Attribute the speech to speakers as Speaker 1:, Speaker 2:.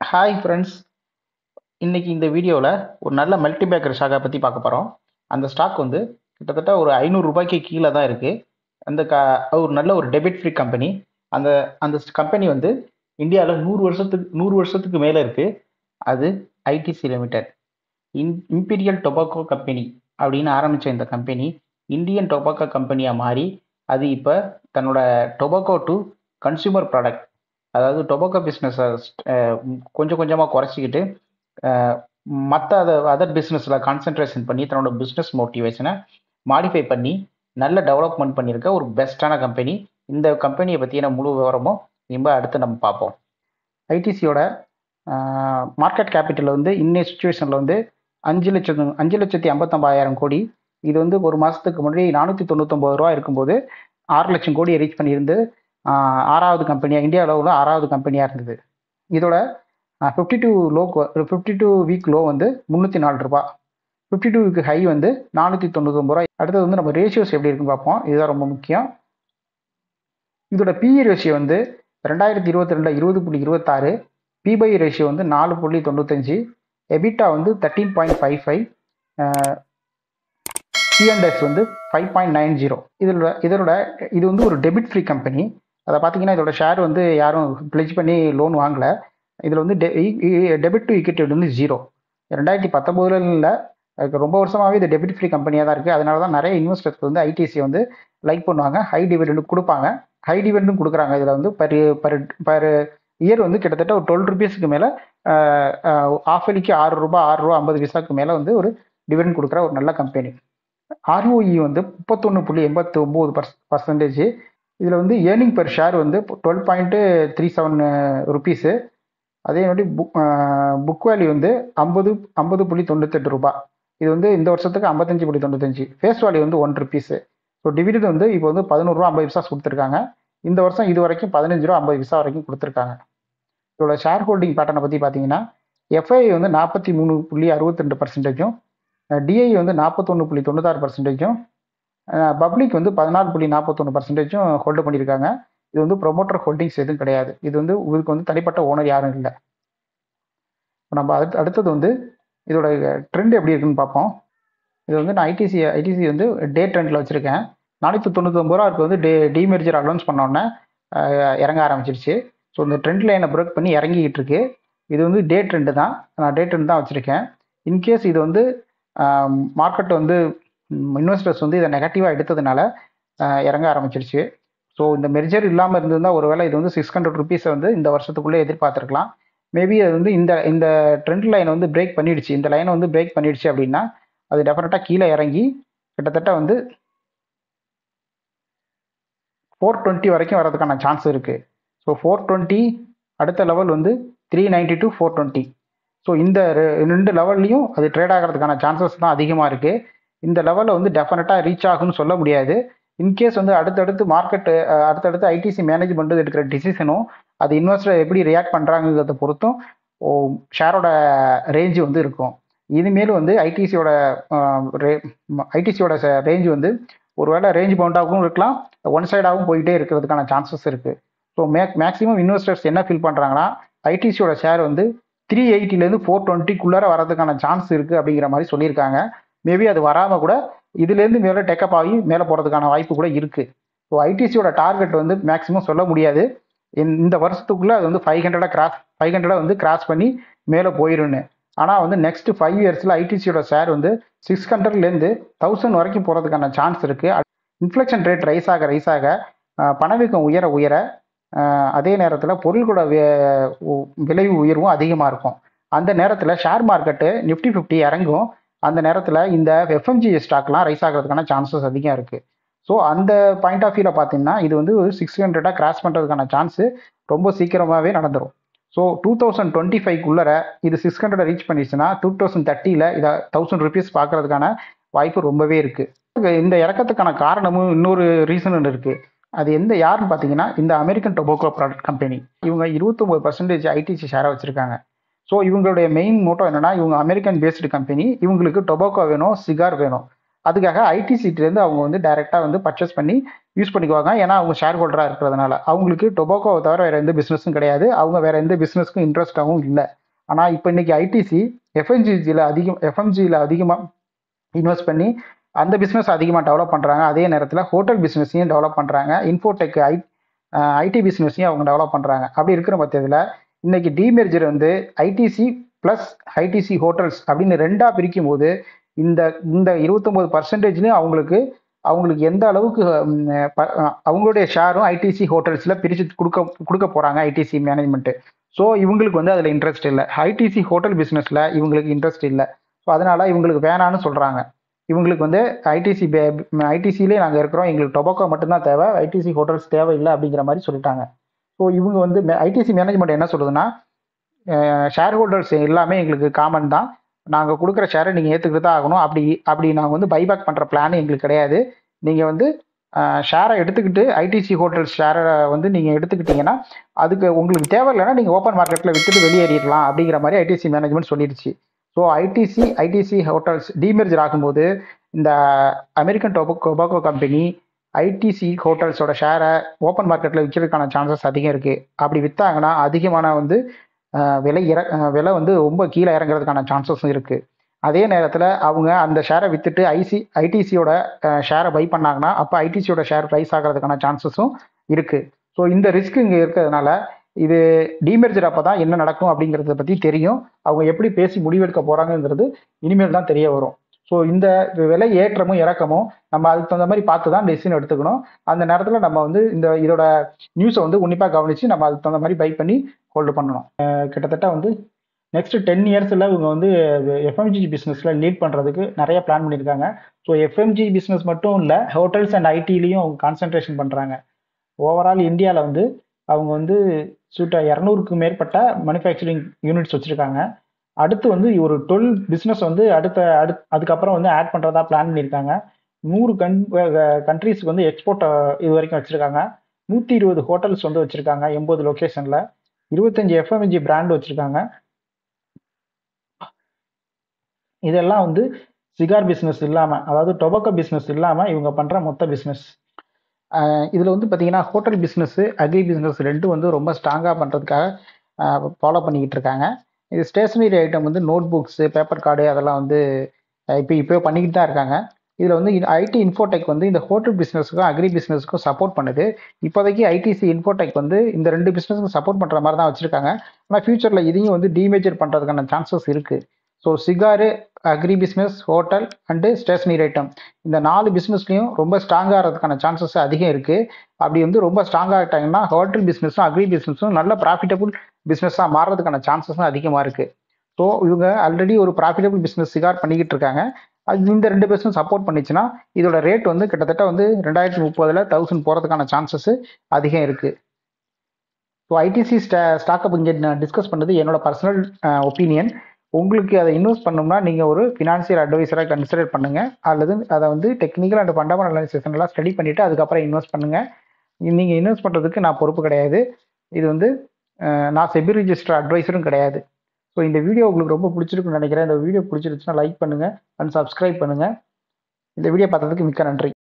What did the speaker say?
Speaker 1: hi friends இன்னைக்கு இந்த வீடியோவில் ஒரு நல்ல மல்டிபேக்கர் ஸ்டாக்கை பற்றி பார்க்க போகிறோம் அந்த ஸ்டாக் வந்து கிட்டத்தட்ட ஒரு ஐநூறு ரூபாய்க்கு கீழே தான் இருக்குது அந்த க ஒரு நல்ல ஒரு டெபிட் ஃப்ரீ கம்பெனி அந்த அந்த கம்பெனி வந்து இந்தியாவில் நூறு வருஷத்துக்கு நூறு வருஷத்துக்கு மேலே இருக்குது அது ITC limited in imperial tobacco company அப்படின்னு ஆரம்பித்த இந்த கம்பெனி இந்தியன் டொபாக்கோ கம்பெனியாக மாறி அது இப்போ தன்னோட டொபாக்கோ டு கன்சியூமர் ப்ராடக்ட் அதாவது டொபாக்கோ பிஸ்னஸை கொஞ்சம் கொஞ்சமாக குறைச்சிக்கிட்டு மற்ற அதை அதர் பிஸ்னஸில் கான்சென்ட்ரேஷன் பண்ணி தன்னோட பிஸ்னஸ் மோட்டிவேஷனை மாடிஃபை பண்ணி நல்ல டெவலப்மெண்ட் பண்ணியிருக்க ஒரு பெஸ்ட்டான கம்பெனி இந்த கம்பெனியை பற்றின முழு விவரமும் ரொம்ப அடுத்து நம்ம பார்ப்போம் ஐடிசியோட மார்க்கெட் கேபிட்டல் வந்து இன்னைய சுச்சுவேஷனில் வந்து அஞ்சு லட்சம் அஞ்சு லட்சத்தி ஐம்பத்தொம்பதாயிரம் கோடி இது வந்து ஒரு மாதத்துக்கு முன்னாடி நானூற்றி தொண்ணூத்தொம்பது ரூபா இருக்கும்போது ஆறு லட்சம் கோடியை ரீச் பண்ணியிருந்து ஆறாவது கம்பெனியாக இந்தியா அளவில் ஆறாவது கம்பெனியாக இருந்தது இதோட fifty two low fifty two week low வந்து முந்நூற்றி நாலு ரூபா ஃபிஃப்டி டூ வீக் ஹை வந்து நானூற்றி தொண்ணூத்தொம்பது ரூபா அடுத்தது வந்து நம்ம ரேஷியோஸ் எப்படி இருக்குன்னு பார்ப்போம் இதுதான் ரொம்ப முக்கியம் இதோட பிஇ ரேஷியோ வந்து ரெண்டாயிரத்தி இருபத்தி ரெண்டு இருபது புள்ளி இருபத்தாறு பிபை ரேஷியோ வந்து நாலு புள்ளி தொண்ணூத்தஞ்சு எபிட்டா வந்து தேர்ட்டீன் பாயிண்ட் ஃபைவ் ஃபைவ் சிஎன்டெக்ஸ் வந்து ஃபைவ் பாயிண்ட் நைன் ஜீரோ இதோட இதோட இது வந்து ஒரு டெபிட் ஃப்ரீ கம்பெனி அதை பார்த்தீங்கன்னா இதோட ஷேர் வந்து யாரும் பிளெஜ் பண்ணி லோன் வாங்கலை இதில் வந்து டெபிட் டு இக்விட்டி வந்து ஜீரோ ரெண்டாயிரத்தி பத்தொம்போதுல இல்லை அதுக்கு ரொம்ப வருஷமாகவே இது டெபிட் ஃப்ரீ கம்பெனியாக தான் இருக்குது அதனால தான் நிறைய இன்வெஸ்டர்ஸ் வந்து ஐடிசி வந்து லைக் பண்ணுவாங்க ஹை டிவிடெண்ட் கொடுப்பாங்க ஹை டிவிடெண்டும் கொடுக்குறாங்க இதில் வந்து பர் பர் பர் இயர் வந்து கிட்டத்தட்ட ஒரு டுவெல் ருபீஸ்க்கு மேலே ஆஃப் அலிக்கு ஆறு ரூபா ஆறு ரூபா ஐம்பது பைசாக்கு மேலே வந்து ஒரு டிவிடெண்ட் கொடுக்குற ஒரு நல்ல கம்பெனி ஆர்ஓஇ வந்து முப்பத்தொன்று புள்ளி எண்பத்தி ஒம்பது பர்ஸ் பர்சன்டேஜ் இதில் வந்து ஏர்னிங் பெர் ஷேர் வந்து twelve point three seven rupees அதே மாதிரி புக் புக் வேல்யூ வந்து ஐம்பது ஐம்பது புள்ளி தொண்ணூத்தெட்டு ரூபா இது வந்து இந்த வருஷத்துக்கு ஐம்பத்தஞ்சு புள்ளி தொண்ணூத்தஞ்சு ஃபேஸ் வேல்யூ வந்து ஒன் ருபீஸு ஸோ டிவிடெண்ட் வந்து இப்போ வந்து பதினோரு ரூபா ஐம்பது பைசா கொடுத்துருக்காங்க இந்த வருஷம் இது வரைக்கும் பதினஞ்சு ரூபா ஐம்பது பைசா வரைக்கும் கொடுத்துருக்காங்க இதோட ஷேர் ஹோல்டிங் பேட்டர்னை பற்றி பார்த்தீங்கன்னா எஃப்ஐ வந்து நாற்பத்தி மூணு புள்ளி அறுபத்தி ரெண்டு பர்சன்டேஜும் டிஐ வந்து நாற்பத்தொன்று புள்ளி தொண்ணூத்தாறு பர்சன்டேஜும் பப்ளிக் வந்து பதினாலு புள்ளி நாற்பத்தொன்று பர்சன்டேஜும் ஹோல்டு பண்ணியிருக்காங்க இது வந்து ப்ரொமோட்டர் ஹோல்டிங்ஸ் எதுவும் கிடையாது இது வந்து இதுக்கு வந்து தனிப்பட்ட ஓனர் யாரும் இல்லை நம்ம அடுத்து அடுத்தது வந்து இதோட ட்ரெண்ட் எப்படி இருக்குன்னு பார்ப்போம் இது வந்து நான் ஐடிசி ஐடிசி வந்து டே ட்ரெண்டில் வச்சுருக்கேன் நானூற்றி தொண்ணூத்தொம்பது ரூபா இருக்கு வந்து டே டிமெர்ஜர் அலௌன்ஸ் பண்ணோன்னே இறங்க ஆரம்பிச்சிருச்சு ஸோ இந்த ட்ரெண்ட் லைனை பிரேக் பண்ணி இறங்கிக்கிட்டு இருக்கு இது வந்து டே ட்ரெண்டு தான் நான் டே ட்ரெண்ட் தான் வச்சுருக்கேன் இன்கேஸ் இது வந்து மார்க்கெட் வந்து இன்வெஸ்டர்ஸ் வந்து இதை நெகட்டிவாக எடுத்ததுனால இறங்க ஆரம்பிச்சிருச்சு ஸோ இந்த மெர்ஜர் இல்லாமல் இருந்திருந்தால் ஒருவேளை இது வந்து சிக்ஸ் ஹண்ட்ரட் ருபீஸை வந்து இந்த வருஷத்துக்குள்ளே எதிர்பார்த்துருக்கலாம் மேபி அது வந்து இந்த இந்த ட்ரெண்ட் லைனை வந்து பிரேக் பண்ணிடுச்சு இந்த லைனை வந்து பிரேக் பண்ணிடுச்சு அப்படின்னா அது டெஃபினட்டாக கீழே இறங்கி கிட்டத்தட்ட வந்து ஃபோர் டுவெண்ட்டி வரைக்கும் வரதுக்கான சான்ஸ் இருக்குது ஸோ ஃபோர் டுவெண்ட்டி அடுத்த லெவல் வந்து three ninety to four twenty so இந்த ரெண்டு லெவல்லையும் அது ட்ரேட் ஆகிறதுக்கான சான்சஸ் தான் அதிகமாக இருக்குது இந்த லெவலில் வந்து டெஃபினட்டாக ரீச் ஆகும்னு சொல்ல முடியாது இன்கேஸ் வந்து அடுத்தடுத்து மார்க்கெட்டு அடுத்தடுத்து ஐடிசி மேனேஜ்மெண்ட் எடுக்கிற டிசிஷனும் அது இன்வெஸ்டர் எப்படி ரியாக்ட் பண்ணுறாங்கிறத பொறுத்தும் ஷேரோட ரேஞ்சு வந்து இருக்கும் இனிமேல் வந்து ஐடிசியோட ரே ஐடிசியோட ரேஞ்ச் வந்து ஒருவேளை ரேஞ்ச் பவுண்டாகவும் இருக்கலாம் ஒன் சைடாகவும் போயிட்டே இருக்கிறதுக்கான சான்சஸ் இருக்குது ஸோ மே மேக்ஸிமம் இன்வெஸ்டர்ஸ் என்ன ஃபீல் பண்ணுறாங்கன்னா ஐடிசியோட ஷேர் வந்து த்ரீ எயிட்டிலேருந்து ஃபோர் டுவெண்ட்டிக்குள்ளார வரதுக்கான சான்ஸ் இருக்குது அப்படிங்கிற மாதிரி சொல்லியிருக்காங்க மேபி அது வராமல் கூட இதுலேருந்து மேலே டெக்கப் ஆகி மேலே போகிறதுக்கான வாய்ப்பு கூட இருக்குது ஸோ ஐடிசியோட டார்கெட் வந்து மேக்ஸிமம் சொல்ல முடியாது இந்த வருஷத்துக்குள்ளே அது வந்து ஃபைவ் ஹண்ட்ரடாக கிராஸ் ஃபைவ் ஹண்ட்ரடாக வந்து கிராஸ் பண்ணி மேலே போயிருன்னு ஆனால் வந்து நெக்ஸ்ட் ஃபைவ் இயர்ஸில் ஐடிசியோட ஷேர் வந்து சிக்ஸ் ஹண்ட்ரட்லேருந்து தௌசண்ட் வரைக்கும் போகிறதுக்கான சான்ஸ் இருக்குது இன்ஃப்ளெக்ஷன் ரேட் ரைஸ் ஆக ரைஸ் ஆக பணவீக்கம் உயர உயர அதே நேரத்தில் பொருள்களோட விளைவு உயர்வும் அதிகமாக இருக்கும் அந்த நேரத்தில் ஷேர் மார்க்கெட்டு நிஃப்டி ஃபிஃப்டி இறங்கும் அந்த நேரத்தில் இந்த எஃப்எம்ஜி ஸ்டாக்லாம் ரைஸ் ஆகிறதுக்கான சான்சஸ் அதிகம் இருக்குது ஸோ அந்த பாயிண்ட் ஆஃப் வியூவில் பார்த்தீங்கன்னா இது வந்து ஒரு சிக்ஸ் ஹண்ட்ரடாக கிராஸ் பண்ணுறதுக்கான சான்ஸு ரொம்ப சீக்கிரமாகவே நடந்துடும் ஸோ டூ தௌசண்ட் டுவெண்ட்டி ஃபைவ்க்குள்ளே இது சிக்ஸ் ஹண்ட்ரட் ரீச் பண்ணிடுச்சுன்னா டூ தௌசண்ட் தேர்ட்டியில் இதை தௌசண்ட் ருபீஸ் பார்க்கறதுக்கான வாய்ப்பு ரொம்பவே இருக்குது இந்த இறக்கத்துக்கான காரணமும் இன்னொரு ரீசன் இருக்குது அது எந்த யாருன்னு பார்த்தீங்கன்னா இந்த அமெரிக்கன் டொபாக்கோ ப்ராடக்ட் கம்பெனி இவங்க இருபத்தொம்பது பர்சன்டேஜ் ஐடிசி ஷேரை வச்சுருக்காங்க ஸோ இவங்களுடைய மெயின் மோட்டோ என்னென்னா இவங்க அமெரிக்கன் பேஸ்டு கம்பெனி இவங்களுக்கு டொபாக்கோ வேணும் சிகார் வேணும் அதுக்காக ஐடிசிட்டிலேருந்து அவங்க வந்து டைரெக்டாக வந்து பர்ச்சேஸ் பண்ணி யூஸ் பண்ணிக்குவாங்க ஏன்னா அவங்க ஷேர் ஹோல்டராக இருக்கிறதுனால அவங்களுக்கு டொபாக்கோவை தவிர வேறு எந்த பிஸ்னஸும் கிடையாது அவங்க வேறு எந்த பிஸ்னஸ்க்கும் இன்ட்ரெஸ்டாகவும் இல்லை ஆனால் இப்போ இன்னைக்கு ஐடிசி எஃப்எம்ஜிஜியில் அதிகம் எஃப்எம்ஜியில் அதிகமாக இன்வெஸ்ட் பண்ணி அந்த பிஸ்னஸ் அதிகமாக டெவலப் பண்ணுறாங்க அதே நேரத்தில் ஹோட்டல் பிஸ்னஸையும் டெவலப் பண்ணுறாங்க இன்ஃபோடெக் ஐ ஐடி பிஸ்னஸையும் அவங்க டெவலப் பண்ணுறாங்க அப்படி இருக்கிற பட்சத்தில் இன்னைக்கு டிமெர்ஜர் வந்து ஐடிசி ப்ளஸ் ஐடிசி ஹோட்டல்ஸ் அப்படின்னு ரெண்டாக பிரிக்கும் போது இந்த இந்த இருபத்தொம்போது பர்சன்டேஜ்லையும் அவங்களுக்கு அவங்களுக்கு எந்த அளவுக்கு ம், ப- அவங்களுடைய ஷேரும் ஐடிசி ஹோட்டல்ஸில் பிரித்து கொடுக்க கொடுக்க போகிறாங்க ஐடிசி மேனேஜ்மெண்ட்டு ஸோ இவங்களுக்கு வந்து அதில் இன்ட்ரெஸ்ட் இல்லை ஐடிசி ஹோட்டல் பிஸ்னஸில் இவங்களுக்கு இன்ட்ரெஸ்ட் இல்லை ஸோ அதனால இவங்களுக்கு வேணான்னு சொல்கிறாங்க இவங்களுக்கு வந்து ஐடிசி ஐடிசிலே நாங்கள் இருக்கிறோம் எங்களுக்கு டொபாக்கோ மட்டும்தான் தேவை ஐடிசி ஹோட்டல்ஸ் தேவையில்லை அப்படிங்கிற மாதிரி சொல்லிட்டாங்க ஸோ இவங்க வந்து ஐடிசி மேனேஜ்மெண்ட் என்ன சொல்லுதுன்னா ஷேர் ஹோல்டர்ஸ் எல்லாமே எங்களுக்கு காமன் தான் நாங்கள் கொடுக்குற ஷேரை நீங்கள் ஏற்றுக்கிட்டு தான் ஆகணும் அப்படி அப்படி நாங்கள் வந்து பைபேக் பண்ணுற பிளான் எங்களுக்கு கிடையாது நீங்கள் வந்து ஷேரை எடுத்துக்கிட்டு ஐடிசி ஹோட்டல்ஸ் ஷேரை வந்து நீங்கள் எடுத்துக்கிட்டீங்கன்னா அதுக்கு உங்களுக்கு தேவையில்லைன்னா நீங்கள் ஓப்பன் மார்க்கெட்டில் விற்றுட்டு வெளியேறிடலாம் அப்படிங்கிற மாதிரி ஐடிசி மேனேஜ்மெண்ட் சொல்லிடுச்சு so ITC ITC hotels demerger ஆகும்போது இந்த அமெரிக்கன் டொபோ டொபாக்கோ கம்பெனி ஐடிசி ஹோட்டல்ஸோட ஷேரை ஓப்பன் மார்க்கெட்டில் விற்கிறதுக்கான சான்சஸ் அதிகம் இருக்குது அப்படி விற்றாங்கன்னா அதிகமான வந்து அஹ், விலை இற அஹ், விலை வந்து ரொம்ப கீழே இறங்குறதுக்கான சான்சஸும் இருக்குது அதே நேரத்தில் அவங்க அந்த ஷேரை விற்றுட்டு ஐசி ஐடிசியோட ஷேரை பை பண்ணாங்கன்னா அப்போ ஐடிசியோட ஷேர் ப்ரைஸ் ஆகிறதுக்கான சான்சஸும் இருக்குது ஸோ இந்த ரிஸ்க் இங்கே இருக்கிறதுனால இது டிமெர்ஜர் அப்போ தான் என்ன நடக்கும் அப்படிங்கிறத பற்றி தெரியும் அவங்க எப்படி பேசி முடிவெடுக்க போகிறாங்கங்கிறது இனிமேல் தான் தெரிய வரும் ஸோ இந்த விலை ஏற்றமும் இறக்கமும் நம்ம அதுக்கு தகுந்த மாதிரி பார்த்து தான் டெசிஷன் எடுத்துக்கணும் அந்த நேரத்தில் நம்ம வந்து இந்த இதோட நியூஸை வந்து உன்னிப்பாக கவனித்து நம்ம அதுக்கு தகுந்த மாதிரி பை பண்ணி ஹோல்டு பண்ணணும் அஹ் கிட்டத்தட்ட வந்து நெக்ஸ்ட் டென் இயர்ஸில் இவங்க வந்து எஃப்எம்ஜி பிஸ்னஸில் லீட் பண்ணுறதுக்கு நிறைய பிளான் பண்ணியிருக்காங்க ஸோ எஃப்எம்ஜி பிஸ்னஸ் மட்டும் இல்லை ஹோட்டல்ஸ் அண்ட் ஐடிலையும் அவங்க கான்சென்ட்ரேஷன் பண்ணுறாங்க ஓவரால் இந்தியாவில் வந்து அவங்க வந்து சுட்ட இரநூறுக்கு மேற்பட்ட மேனுஃபேக்சரிங் யூனிட்ஸ் வச்சுருக்காங்க அடுத்து வந்து ஒரு டுவெல் பிஸ்னஸ் வந்து அடுத்த அடு அதுக்கப்புறம் வந்து ஆட் பண்ணுறதா பிளான் பண்ணியிருக்காங்க நூறு கன் கண்ட்ரீஸ்க்கு வந்து எக்ஸ்போர்ட் இது வரைக்கும் வச்சுருக்காங்க நூற்றி இருபது ஹோட்டல்ஸ் வந்து வச்சுருக்காங்க எண்பது லொக்கேஷனில் இருபத்தஞ்சி எஃப்எம்ஜி பிராண்ட் வச்சுருக்காங்க இதெல்லாம் வந்து சிகார் பிஸ்னஸ் இல்லாமல் அதாவது டொபாக்கோ பிஸ்னஸ் இல்லாமல் இவங்க பண்ணுற மொத்த பிஸ்னஸ் இதில் வந்து பார்த்தீங்கன்னா ஹோட்டல் பிஸ்னஸ்ஸு அக்ரி பிஸ்னஸ் ரெண்டும் வந்து ரொம்ப ஸ்ட்ராங்காக பண்ணுறதுக்காக ஃபாலோ பண்ணிக்கிட்டு இருக்காங்க இது ஸ்டேஷனரி ஐட்டம் வந்து நோட் புக்ஸு பேப்பர் கார்டு அதெல்லாம் வந்து இப்போ இப்போ பண்ணிக்கிட்டு தான் இருக்காங்க இதில் வந்து ஐடி இன்ஃபோடெக் வந்து இந்த ஹோட்டல் பிஸ்னஸுக்கும் அக்ரி பிஸ்னஸுக்கும் சப்போர்ட் பண்ணுது இப்போதைக்கு ஐடிசி இன்ஃபோடெக் வந்து இந்த ரெண்டு பிஸ்னஸுக்கும் சப்போர்ட் பண்ணுற மாதிரி தான் வச்சுருக்காங்க ஆனால் ஃபியூச்சரில் இதையும் வந்து டிமேஜர் பண்ணுறதுக்கான சான்சஸ் இருக்குது ஸோ சிகாரு agri business hotel and stationery item இந்த நாலு பிஸ்னஸ்லையும் ரொம்ப ஸ்ட்ராங் ஆகிறதுக்கான சான்சஸ் அதிகம் இருக்குது அப்படி வந்து ரொம்ப ஸ்ட்ராங் ஆகிட்டாங்கன்னா ஹோட்டல் பிஸ்னஸும் அக்ரி பிஸ்னஸும் நல்ல ப்ராஃபிட்டபுள் பிஸ்னஸாக மாறுறதுக்கான சான்சஸும் அதிகமாக இருக்குது ஸோ இவங்க ஆல்ரெடி ஒரு ப்ராஃபிட்டபுள் பிஸ்னஸ் சிகார் பண்ணிக்கிட்டு இருக்காங்க அது இந்த ரெண்டு பேர்ஸும் சப்போர்ட் பண்ணிச்சுன்னா இதோட ரேட் வந்து கிட்டத்தட்ட வந்து ரெண்டாயிரத்தி முப்பதில் தௌசண்ட் போகிறதுக்கான சான்சஸ் அதிகம் இருக்குது ஸோ ஐடிசி ஸ்டா ஸ்டாக்கப் இங்கே நான் டிஸ்கஸ் பண்ணது என்னோட பர்சனல் ஒப்பீனியன் உங்களுக்கு அதை இன்வெஸ்ட் பண்ணோம்னா நீங்கள் ஒரு ஃபினான்சியல் அட்வைசராக கன்சிடர் பண்ணுங்கள் அல்லது அதை வந்து டெக்னிக்கல் அண்ட் ஃபண்டமெண்டல் அனாலிசிஸ் எல்லாம் ஸ்டடி பண்ணிவிட்டு அதுக்கப்புறம் இன்வெஸ்ட் பண்ணுங்கள் நீங்கள் இன்வெஸ்ட் பண்ணுறதுக்கு நான் பொறுப்பு கிடையாது இது வந்து அஹ், நான் செபி ரிஜிஸ்டர் அட்வைசரும் கிடையாது ஸோ இந்த வீடியோ உங்களுக்கு ரொம்ப பிடிச்சிருக்குன்னு நினைக்கிறேன் இந்த வீடியோ பிடிச்சிருச்சுன்னா லைக் பண்ணுங்கள் அண்ட் சப்ஸ்கிரைப் பண்ணுங்கள் இந்த வீடியோ பார்த்ததுக்கு மிக்க நன்றி